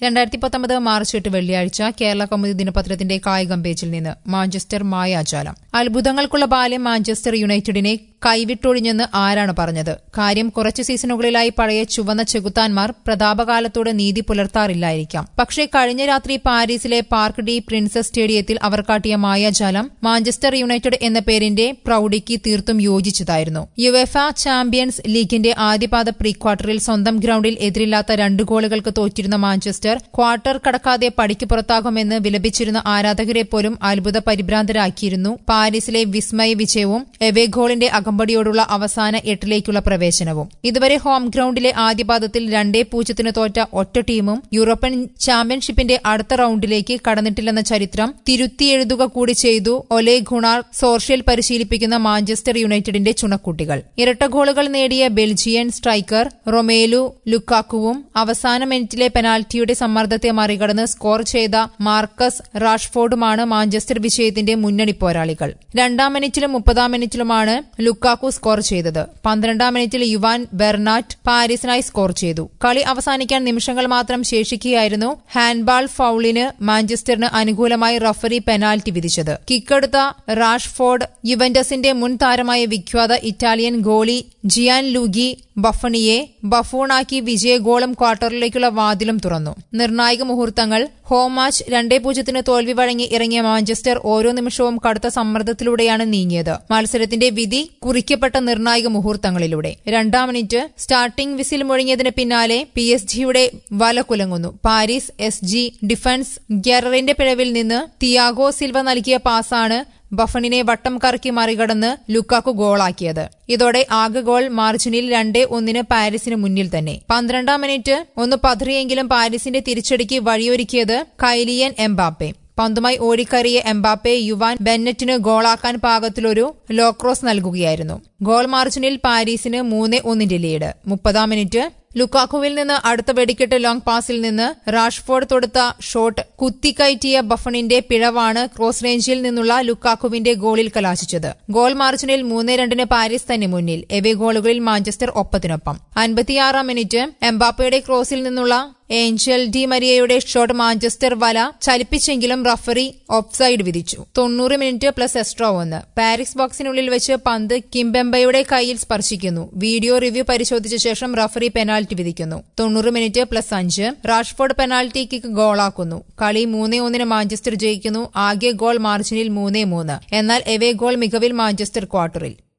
രണ്ടായിരത്തി പത്തൊമ്പത് മാർച്ച് എട്ട് വെള്ളിയാഴ്ച കേരള കൗമുദി ദിനപത്രത്തിന്റെ കായികം പേജിൽ നിന്ന് മാഞ്ചസ്റ്റർ മായാജാലം അത്ഭുതങ്ങൾക്കുള്ള ബാല്യം മാഞ്ചസ്റ്റർ യുണൈറ്റഡിനെ കൈവിട്ടൊഴിഞ്ഞെന്ന് ആരാണ് പറഞ്ഞത് കാര്യം കുറച്ച് സീസണുകളിലായി പഴയ ചുവന്ന ചെകുത്താൻമാർ പ്രതാപകാലത്തോട് നീതി പുലർത്താറില്ലായിരിക്കാം പക്ഷേ കഴിഞ്ഞ രാത്രി പാരീസിലെ പാർക്ക് ഡി പ്രിൻസസ് സ്റ്റേഡിയത്തിൽ അവർ കാട്ടിയ മായാജാലം മാഞ്ചസ്റ്റർ യുണൈറ്റഡ് എന്ന പേരിന്റെ പ്രൌഢിക്ക് തീർത്തും യോജിച്ചതായിരുന്നു യുവെഫ ചാമ്പ്യൻസ് ലീഗിന്റെ ആദ്യപാദ പ്രീ ക്വാർട്ടറിൽ സ്വന്തം ഗ്രൌണ്ടിൽ എതിരില്ലാത്ത രണ്ട് ഗോളുകൾക്ക് തോറ്റിരുന്ന മാഞ്ചസ്റ്റർ ക്വാർട്ടർ കടക്കാതെ പടിക്ക് പുറത്താകുമെന്ന് വിലപിച്ചിരുന്ന ആരാധകരെ പോലും അത്ഭുത പരിഭ്രാന്തരാക്കിയിരുന്നു പാരീസിലെ വിസ്മയ വിജയവും എവേ ഗോളിന്റെ അകമ്പടിയോടുള്ള അവസാന എട്ടിലേക്കുള്ള പ്രവേശനവും ഇതുവരെ ഹോം ഗ്രൌണ്ടിലെ ആദ്യപാദത്തിൽ രണ്ടേ പൂജ്യത്തിന് തോറ്റ ഒറ്റ ടീമും യൂറോപ്യൻ ചാമ്പ്യൻഷിപ്പിന്റെ അടുത്ത റൌണ്ടിലേക്ക് കടന്നിട്ടില്ലെന്ന ചരിത്രം തിരുത്തിയെഴുതുക കൂടി ചെയ്തു ഒലെ ഗുണാർ സോർഷ്യൽ പരിശീലിപ്പിക്കുന്ന മാഞ്ചസ്റ്റർ യുണൈറ്റഡിന്റെ ചുണക്കുട്ടികൾ ഇരട്ട ഗോളുകൾ നേടിയ ബെൽജിയൻ സ്ട്രൈക്കർ റൊമേലു ലുക്കാക്കുവും അവസാന മിനിറ്റിലെ പെനാൽറ്റിയുടെ സമ്മർദ്ദത്തെ മറികടന്ന് സ്കോർ ചെയ്ത മാർക്കസ് റാഷ്ഫോർഡുമാണ് മാഞ്ചസ്റ്റർ വിജയത്തിന്റെ മുന്നണി പോരാളികൾ രണ്ടാം മിനിറ്റിലും മുപ്പതാം മിനിറ്റിലുമാണ് ലുക്കാക്കു സ്കോർ ചെയ്തത് പന്ത്രണ്ടാം മിനിറ്റിൽ യുവാൻ ബെർണാറ്റ് പാരീസിനായി സ്കോർ ചെയ്തു കളി അവസാനിക്കാൻ നിമിഷങ്ങൾ മാത്രം ശേഷിക്കുകയായിരുന്നു ഹാൻഡ്ബാൾ ഫൌളിന് മാഞ്ചസ്റ്ററിന് അനുകൂലമായി റഫറി പെനാൽറ്റി വിധിച്ചത് കിക്കെടുത്ത റാഷ്ഫോർഡ് യുവന്റസിന്റെ മുൻ താരമായ വിഖ്യാത ഇറ്റാലിയൻ ഗോളി ജിയാൻ ലൂഗി ബഫണിയെ ബഫൂണാക്കി വിജയ ഗോളും ക്വാർട്ടറിലേക്കുള്ള വാതിലും തുറന്നു നിർണായക മുഹൂർത്തങ്ങൾ ഹോം മാച്ച് രണ്ടേ പൂജ്യത്തിന് തോൽവി വഴങ്ങി ഇറങ്ങിയ മാഞ്ചസ്റ്റർ ഓരോ നിമിഷവും കടുത്ത സമ്മർദ്ദത്തിലൂടെയാണ് നീങ്ങിയത് മത്സരത്തിന്റെ വിധി കുറിക്കപ്പെട്ട നിർണായക മുഹൂർത്തങ്ങളിലൂടെ രണ്ടാം മിനിറ്റ് സ്റ്റാർട്ടിംഗ് വിസിൽ മുഴങ്ങിയതിന് പിന്നാലെ പി എസ് ജിയുടെ വല കുലങ്ങുന്നു പാരീസ് എസ് ജി ഡിഫൻസ് ഗ്യറിന്റെ പിഴവിൽ നിന്ന് തിയാഗോ സിൽവ നൽകിയ പാസാണ് ബഫണിനെ വട്ടം കറക്കി മറികടന്ന് ലുക്കാക്കു ഗോളാക്കിയത് ഇതോടെ ആകെ ഗോൾ മാർജിനിൽ രണ്ടേ ഒന്നിന് പാരീസിന് മുന്നിൽ തന്നെ പന്ത്രണ്ടാം മിനിറ്റ് ഒന്ന് പതറിയെങ്കിലും പാരീസിന്റെ തിരിച്ചടിക്ക് വഴിയൊരുക്കിയത് കൈലിയൻ എംബാപ്പെ പന്തുമായി ഓടിക്കയറിയ എംബാപ്പെ യുവാൻ ബെന്നറ്റിന് ഗോളാക്കാൻ പാകത്തിലൊരു ലോ ക്രോസ് നൽകുകയായിരുന്നു ഗോൾ മാർജിനിൽ പാരീസിന് മൂന്ന് ഒന്നിന്റെ ലീഡ് മുപ്പതാം മിനിറ്റ് ലുക്കാക്കുവിൽ നിന്ന് അടുത്ത വെടിക്കെട്ട് ലോങ് പാസിൽ നിന്ന് റാഷ്ഫോർഡ് തൊടുത്ത ഷോട്ട് കുത്തിക്കയറ്റിയ ബഫണിന്റെ പിഴവാണ് ക്രോസ് റേഞ്ചിൽ നിന്നുള്ള ലുക്കാക്കുവിന്റെ ഗോളിൽ കലാശിച്ചത് ഗോൾ മാർജിനിൽ മൂന്ന് രണ്ടിന് പാരീസ് തന്നെ മുന്നിൽ എവേ ഗോളുകളിൽ മാഞ്ചസ്റ്റർ ഒപ്പത്തിനൊപ്പം അൻപത്തിയാറാം മിനിറ്റ് എംബാപ്പയുടെ ക്രോസിൽ നിന്നുള്ള ഏഞ്ചൽ ഡി മരിയയുടെ ഷോട്ട് മാഞ്ചസ്റ്റർ വല ചലിപ്പിച്ചെങ്കിലും റഫറി ഓഫ്സൈഡ് വിധിച്ചു തൊണ്ണൂറ് മിനിറ്റ് പ്ലസ് എക്സ്ട്രാ ഒന്ന് പാരീസ് ബോക്സിനുള്ളിൽ വെച്ച് പന്ത് കിംബെമ്പയുടെ കൈയിൽ സ്പർശിക്കുന്നു വീഡിയോ റിവ്യൂ പരിശോധിച്ച ശേഷം റഫറി പെനാൽറ്റി വിധിക്കുന്നു തൊണ്ണൂറ് മിനിറ്റ് പ്ലസ് അഞ്ച് റാഷ്ഫോർഡ് പെനാൽറ്റി കിക്ക് ഗോളാക്കുന്നു കളി മൂന്നേ ഒന്നിന് മാഞ്ചസ്റ്റർ ജയിക്കുന്നു ആകെ ഗോൾ മാർജിനിൽ മൂന്നേ മൂന്ന് എന്നാൽ എവേ ഗോൾ മികവിൽ മാഞ്ചസ്റ്റർ ക്വാർട്ടറിൽ